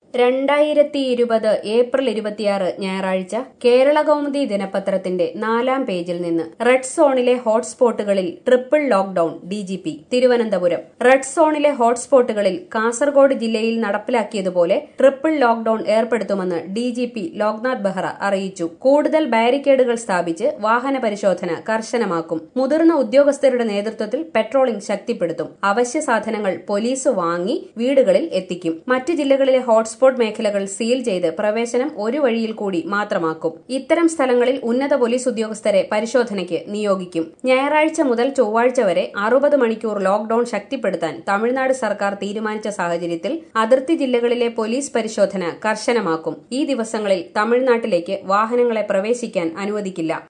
രണ്ടായിരത്തി ഇരുപത് ഏപ്രിൽ ഇരുപത്തിയാറ് ഞായറാഴ്ച കേരള കൗമുദി ദിനപത്രത്തിന്റെ നാലാം പേജിൽ നിന്ന് റെഡ് സോണിലെ ഹോട്ട്സ്പോട്ടുകളിൽ triple lockdown D G P Thiruvananthapuram red സോണിലെ ഹോട്ട്സ്പോട്ടുകളിൽ കാസർഗോഡ് ജില്ലയിൽ നടപ്പിലാക്കിയതുപോലെ ട്രിപ്പിൾ ലോക്ഡൌൺ ഏർപ്പെടുത്തുമെന്ന് ഡിജിപി ലോക്നാഥ് ബെഹ്റ അറിയിച്ചു കൂടുതൽ ബാരിക്കേഡുകൾ സ്ഥാപിച്ച് വാഹന പരിശോധന കർശനമാക്കും മുതിർന്ന ഉദ്യോഗസ്ഥരുടെ നേതൃത്വത്തിൽ പെട്രോളിംഗ് ശക്തിപ്പെടുത്തും അവശ്യ സാധനങ്ങൾ പോലീസ് വാങ്ങി വീടുകളിൽ എത്തിക്കും മറ്റ് ജില്ലകളിലെ ഹോട്ട്സ്പോട്ട് മേഖലകൾ സീൽ ചെയ്ത് പ്രവേശനം ഒരു വഴിയിൽ കൂടി മാത്രമാക്കും ഇത്തരം സ്ഥലങ്ങളിൽ ഉന്നത പോലീസ് ഉദ്യോഗസ്ഥരെ പരിശോധനയ്ക്ക് നിയോഗിക്കും ഞായറാഴ്ച മുതൽ ചൊവ്വാഴ്ച വരെ അറുപത് മണിക്കൂർ ലോക്ഡൌൺ ശക്തിപ്പെടുത്താൻ തമിഴ്നാട് സർക്കാർ തീരുമാനിച്ച സാഹചര്യത്തിൽ അതിർത്തി ജില്ലകളിലെ പോലീസ് പരിശോധന കർശനമാക്കും ഈ ദിവസങ്ങളിൽ തമിഴ്നാട്ടിലേക്ക് വാഹനങ്ങളെ പ്രവേശിക്കാൻ അനുവദിക്കില്ല